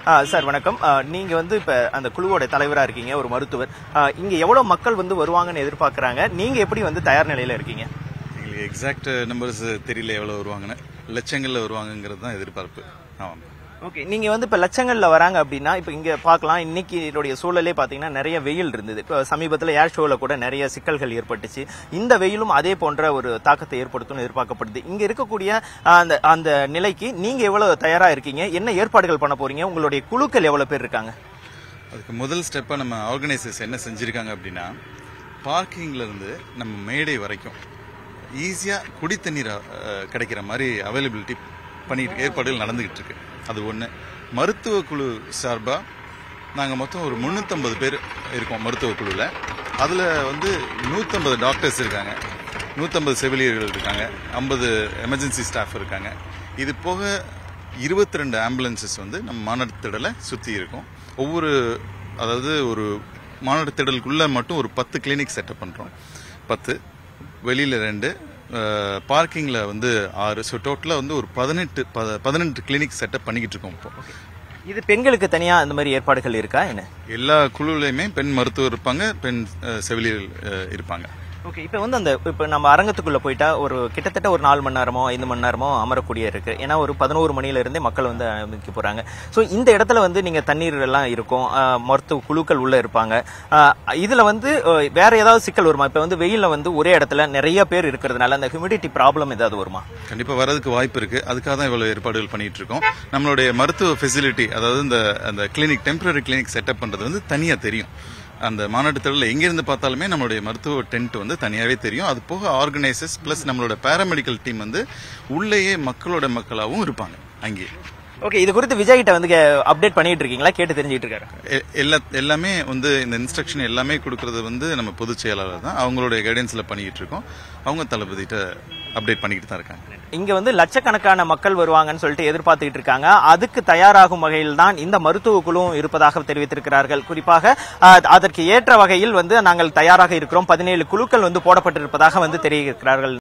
ஆ, sir வணக்கம் ஆ, நீங்க வந்து இப்ப அந்த குழுவோட தலைவரா இருக்கீங்க ஒரு மருத்துவர் ஆ, இங்க எவ்வளவு மக்கள் வந்து வருவாங்கன்னு எதிர்பார்க்கறாங்க நீங்க எப்படி வந்து தயார் நிலையில இருக்கீங்க எங்களுக்கு எக்ஸாக்ட் நம்பர்ஸ் தெரியல எவ்வளோ வருவாங்கன்னு லட்சங்களில் வருவாங்கங்கிறது தான் எதிர்பார்ப்பு ஆமாம் ஓகே நீங்க வந்து இப்ப லட்சங்கள்ல வராங்க அப்படின்னா இப்ப இங்க பார்க்கலாம் இன்னைக்கு இதோடைய சூழலே பாத்தீங்கன்னா நிறைய வெயில் இருந்தது இப்ப சமீபத்துல ஏர் ஷோல கூட நிறைய சிக்கல்கள் ஏற்பட்டுச்சு இந்த வெயிலும் அதே போன்ற ஒரு தாக்கத்தை ஏற்படுத்தும்னு எதிர்பார்க்கப்படுது இங்க இருக்கக்கூடிய ஆ, அந்த அந்த நிலைக்கு நீங்க எவ்வளவு தயாரா இருக்கீங்க என்ன ஏற்பாடுகள் பண்ண போறீங்க உங்களுடைய குழுக்கள் எவ்வளவு பேர் இருக்காங்க அதுக்கு முதல் ஸ்டெப்பாக நம்ம ஆர்கனைசர்ஸ் என்ன செஞ்சுருக்காங்க அப்படின்னா பார்க்கிங்ல இருந்து நம்ம மேடை வரைக்கும் ஈஸியாக குடி தண்ணீர் அஹ், கிடைக்கிற மாதிரி அவைலபிலிட்டி பண்ணிட்டு ஏற்பாடுகள் நடந்துகிட்டு இருக்கு அது ஒன்று மருத்துவ குழு சார்பாக நாங்கள் மொத்தம் ஒரு முந்நூற்றம்பது பேர் இருக்கோம் மருத்துவ குழுவில் அதில் வந்து நூற்றம்பது டாக்டர்ஸ் இருக்காங்க நூற்றம்பது செவிலியர்கள் இருக்காங்க ஐம்பது எமர்ஜென்சி ஸ்டாஃப் இருக்காங்க இது போக இருபத்தி ரெண்டு ஆம்புலன்சஸ் வந்து நம்ம மாநாடு திடலை சுற்றி இருக்கும் ஒவ்வொரு அதாவது ஒரு மாநாடு திடலுக்குள்ள மட்டும் ஒரு பத்து கிளினிக் செட்டப் பண்ணுறோம் பத்து வெளியில் ரெண்டு பார்க்கிங்கில் வந்து ஆறு ஸோ டோட்டலாக வந்து ஒரு பதினெட்டு பத- பதினெட்டு கிளினிக் செட்டப் பண்ணிக்கிட்டு இருக்கோம் இப்போ இது பெண்களுக்கு தனியா இந்த மாதிரி ஏற்பாடுகள் இருக்கா என்ன எல்லா குழுவிலையுமே பெண் மருத்துவர் இருப்பாங்க பெண் அஹ், செவிலியர்கள் அஹ், இருப்பாங்க ஓகே இப்போ வந்து அந்த இப்போ நம்ம அரங்கத்துக்குள்ள போயிட்டா ஒரு கிட்டத்தட்ட ஒரு நாலு மணி நேரமோ ஐந்து மணி நேரமோ அமரக்கூடிய இருக்கு ஏன்னா ஒரு பதினோரு மணில இருந்தே மக்கள் வந்து அனுமதிக்க போறாங்க ஸோ இந்த இடத்துல வந்து நீங்க தண்ணீர் எல்லாம் இருக்கும் ஆஹ், மருத்துவ குழுக்கள் உள்ள இருப்பாங்க ஆஹ், இதுல வந்து ஆஹ், வேற ஏதாவது சிக்கல் வருமா இப்போ வந்து வெயில்ல வந்து ஒரே இடத்துல நிறைய பேர் இருக்கிறதுனால அந்த ஹியூமிடிட்டி ப்ராப்ளம் ஏதாவது வருமா கண்டிப்பாக வரதுக்கு வாய்ப்பு இருக்கு அதுக்காக தான் இவ்வளோ ஏற்பாடுகள் பண்ணிட்டு இருக்கோம் நம்மளுடைய மருத்துவ ஃபெசிலிட்டி அதாவது இந்த அந்த கிளினிக் டெம்பரரி கிளினிக் செட்டப் பண்ணுறது வந்து தனியாக தெரியும் அந்த மாநாட்டு திடலில் எங்கேருந்து பார்த்தாலுமே நம்மளுடைய மருத்துவ டென்ட் வந்து தனியாகவே தெரியும் அது போக ஆர்கனைசர்ஸ் ப்ளஸ் நம்மளோட பேராமெடிக்கல் டீம் வந்து உள்ளேயே மக்களோட மக்களாகவும் இருப்பாங்க அங்கேயே ஓகே இது குறித்து விஜய் கிட்ட வந்து அப்டேட் பண்ணிட்டு இருக்கீங்களா கேட்டு தெரிஞ்சுட்டு இருக்காரு எ- எல்லா எல்லாமே வந்து இந்த இன்ஸ்ட்ரக்ஷன் எல்லாமே கொடுக்கறது வந்து நம்ம பொதுச் செயலாளர் தான் அவங்களுடைய கைடன்ஸ்ல பண்ணிக்கிட்டு இருக்கோம் அவங்க தளபதிட்ட அப்டேட் பண்ணிக்கிட்டு தான் இருக்காங்க இங்க வந்து லட்சக்கணக்கான மக்கள் வருவாங்கன்னு சொல்லிட்டு எதிர்பார்த்துக்கிட்டு இருக்காங்க அதுக்கு தயாராகும் வகையில் தான் இந்த மருத்துவ குழுவும் இருப்பதாக தெரிவித்திருக்கிறார்கள் குறிப்பாக அஹ், அதற்கு ஏற்ற வகையில் வந்து நாங்கள் தயாராக இருக்கிறோம் பதினேழு குழுக்கள் வந்து போடப்பட்டிருப்பதாக வந்து தெரிவிக்கிறார்கள்